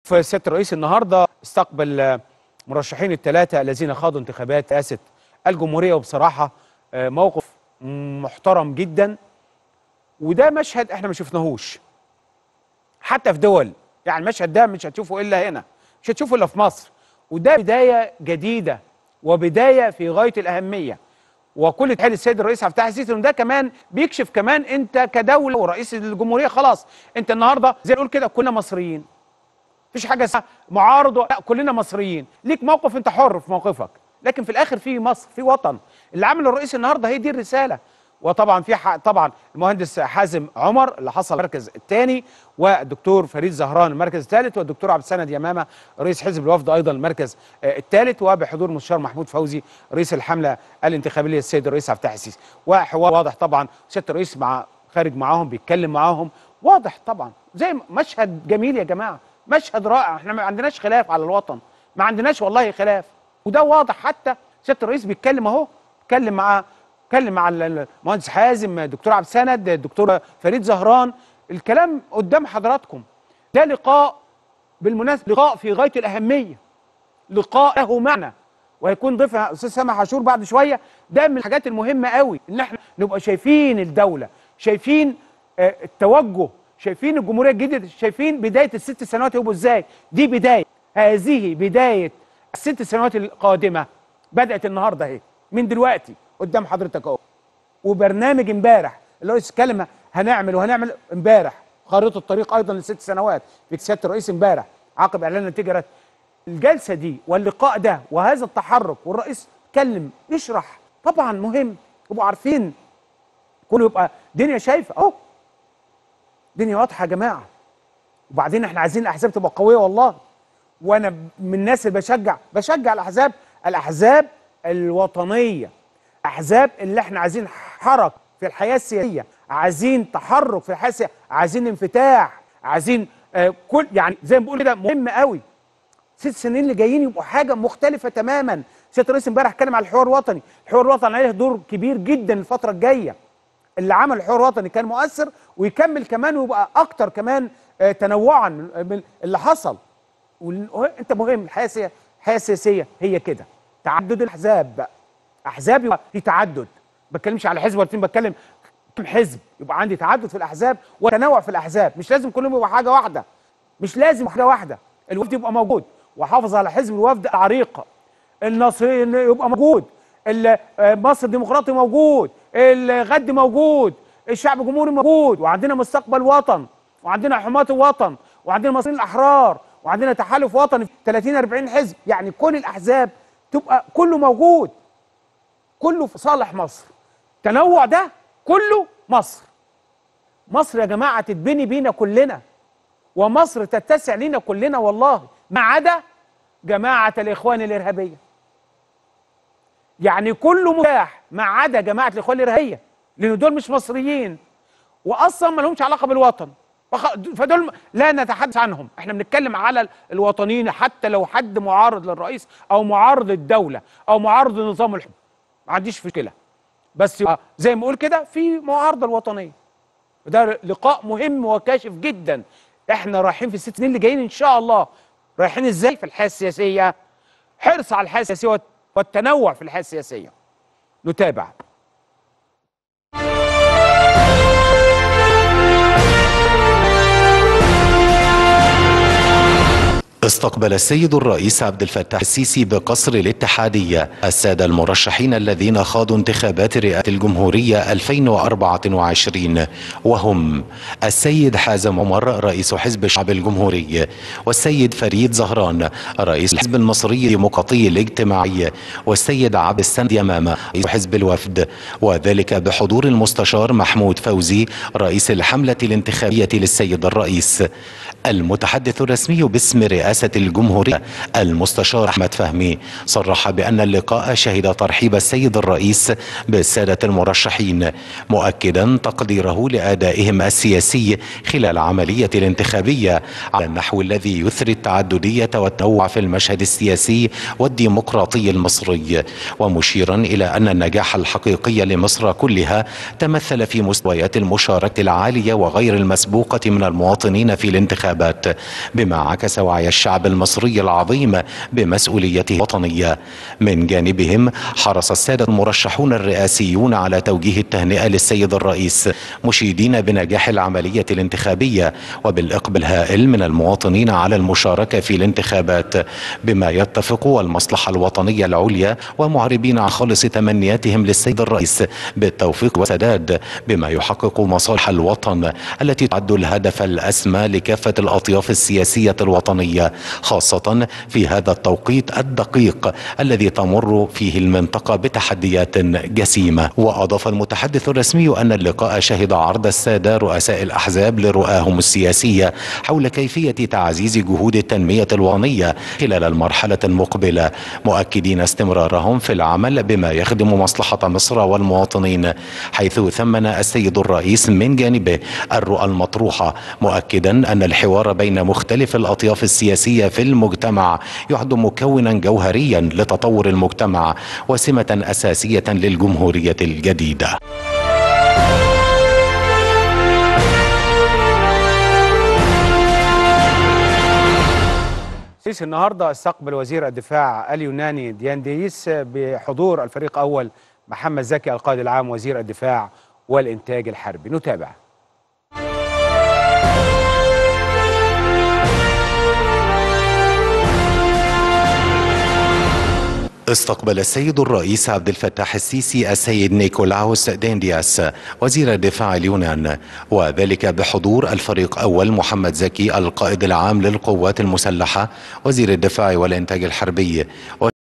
في سياده الرئيس النهارده استقبل مرشحين الثلاثه الذين خاضوا انتخابات رئاسه الجمهوريه وبصراحه موقف محترم جدا وده مشهد احنا ما شفناهوش حتى في دول يعني المشهد ده مش هتشوفه الا هنا مش هتشوفه الا في مصر وده بدايه جديده وبدايه في غايه الاهميه وكل تحيه للسيد الرئيس عبد الفتاح السيسي ده كمان بيكشف كمان انت كدوله ورئيس الجمهوريه خلاص انت النهارده زي نقول كده كلنا مصريين مفيش حاجه اسمها معارض لا كلنا مصريين ليك موقف انت حر في موقفك لكن في الاخر في مصر في وطن اللي عمله الرئيس النهارده هي دي الرساله وطبعا في طبعا المهندس حازم عمر اللي حصل المركز الثاني والدكتور فريد زهران المركز الثالث والدكتور عبد السند يمامه رئيس حزب الوفد ايضا المركز الثالث وبحضور مستشار محمود فوزي رئيس الحمله الانتخابيه للسيد الرئيس عبد الفتاح السيسي وحوار واضح طبعا سياده الرئيس مع خارج معاهم بيتكلم معاهم واضح طبعا زي مشهد جميل يا جماعه مشهد رائع احنا ما عندناش خلاف على الوطن ما عندناش والله خلاف وده واضح حتى سياده الرئيس بيتكلم اهو بيتكلم مع اتكلم مع المهندس حازم الدكتور عبد السند الدكتور فريد زهران الكلام قدام حضراتكم ده لقاء بالمناسبه لقاء في غايه الاهميه لقاء له معنى وهيكون ضيفنا استاذ سامح عاشور بعد شويه ده من الحاجات المهمه قوي ان احنا نبقى شايفين الدوله شايفين آه التوجه شايفين الجمهوريه الجديده شايفين بدايه الست سنوات يبقوا ازاي دي بدايه هذه بدايه الست سنوات القادمه بدات النهارده اهي من دلوقتي قدام حضرتك اهو وبرنامج امبارح اللي هو كلمه هنعمل وهنعمل امبارح خارطه الطريق ايضا لست سنوات في سياده الرئيس امبارح عقب اعلان النتيجه الجلسه دي واللقاء ده وهذا التحرك والرئيس اتكلم يشرح طبعا مهم يبقوا عارفين كله يبقى دنيا شايفه اهو دنيا واضحه يا جماعه وبعدين احنا عايزين الاحزاب تبقى قويه والله وانا من الناس اللي بشجع بشجع الاحزاب الاحزاب الوطنيه احزاب اللي احنا عايزين حرك في الحياه السياسيه عايزين تحرك في الحياه السياسيه عايزين انفتاح عايزين آه كل يعني زي ما بقول كده مهم قوي ست سنين اللي جايين يبقوا حاجه مختلفه تماما سياده الرئيس امبارح اتكلم على الحوار الوطني الحوار الوطني عليه دور كبير جدا الفتره الجايه اللي عمل الحوار الوطني كان مؤثر ويكمل كمان ويبقى اكتر كمان آه تنوعا من اللي حصل انت مهم الحياه السياسيه الحياه السياسيه هي كده تعدد الاحزاب بقى احزاب يبقى في تعدد ما بتكلمش على حزب ولا اتنين بتكلم كم حزب يبقى عندي تعدد في الاحزاب وتنوع في الاحزاب مش لازم كلهم يبقى حاجه واحده مش لازم حاجه واحده الوفد يبقى موجود وحافظ على حزب الوفد العريق النصري يبقى موجود مصر الديمقراطي موجود الغد موجود الشعب الجمهوري موجود وعندنا مستقبل وطن وعندنا حماة الوطن وعندنا المصريين الاحرار وعندنا تحالف وطني 30 40 حزب يعني كل الاحزاب تبقى كله موجود كله في صالح مصر التنوع ده كله مصر مصر يا جماعه تتبني بينا كلنا ومصر تتسع لينا كلنا والله ما عدا جماعه الاخوان الارهابيه يعني كله متاح ما عدا جماعه الاخوان الارهابيه لان دول مش مصريين واصلا ما لهمش علاقه بالوطن فدول لا نتحدث عنهم احنا بنتكلم على الوطنيين حتى لو حد معارض للرئيس او معارض للدوله او معارض لنظام الحكم ما عنديش مشكله بس زي ما اقول كده في معارضه الوطنيه وده لقاء مهم وكاشف جدا احنا رايحين في الست سنين اللي جايين ان شاء الله رايحين ازاي في الحياه السياسيه حرص على الحياه السياسيه والتنوع في الحياه السياسيه نتابع استقبل السيد الرئيس عبد الفتاح السيسي بقصر الاتحادية السادة المرشحين الذين خاضوا انتخابات رئاسة الجمهورية 2024 وهم السيد حازم عمر رئيس حزب الشعب الجمهوري والسيد فريد زهران رئيس الحزب المصري الديمقراطي الاجتماعي والسيد عبد السند يمامة رئيس حزب الوفد وذلك بحضور المستشار محمود فوزي رئيس الحملة الانتخابية للسيد الرئيس المتحدث الرسمي باسم رئاسة الجمهورية المستشار أحمد فهمي صرح بأن اللقاء شهد ترحيب السيد الرئيس بالسادة المرشحين مؤكدا تقديره لأدائهم السياسي خلال عملية الانتخابية على النحو الذي يثري التعددية والتنوع في المشهد السياسي والديمقراطي المصري ومشيرا إلى أن النجاح الحقيقي لمصر كلها تمثل في مستويات المشاركة العالية وغير المسبوقة من المواطنين في الانتخابات بما عكس وعي الشعب المصري العظيم بمسؤوليته الوطنية من جانبهم حرص السادة المرشحون الرئاسيون على توجيه التهنئة للسيد الرئيس مشيدين بنجاح العملية الانتخابية وبالإقبال هائل من المواطنين على المشاركة في الانتخابات بما يتفق والمصلحة الوطنية العليا ومعربين عن خالص تمنياتهم للسيد الرئيس بالتوفيق والسداد بما يحقق مصالح الوطن التي تعد الهدف الأسمى لكافة الأطياف السياسية الوطنية خاصة في هذا التوقيت الدقيق الذي تمر فيه المنطقة بتحديات جسيمة وأضاف المتحدث الرسمي أن اللقاء شهد عرض السادة رؤساء الأحزاب لرؤاهم السياسية حول كيفية تعزيز جهود التنمية الوطنية خلال المرحلة المقبلة مؤكدين استمرارهم في العمل بما يخدم مصلحة مصر والمواطنين حيث ثمن السيد الرئيس من جانبه الرؤى المطروحة مؤكدا أن الحوار بين مختلف الأطياف السياسية في المجتمع يعد مكونا جوهريا لتطور المجتمع وسمة أساسية للجمهورية الجديدة السيسي النهارده استقبل وزير الدفاع اليوناني ديان ديس بحضور الفريق اول محمد زكي القائد العام وزير الدفاع والانتاج الحربي نتابع استقبل السيد الرئيس عبد الفتاح السيسي السيد نيكولاوس ديندياس وزير الدفاع اليونان وذلك بحضور الفريق أول محمد زكي القائد العام للقوات المسلحة وزير الدفاع والإنتاج الحربي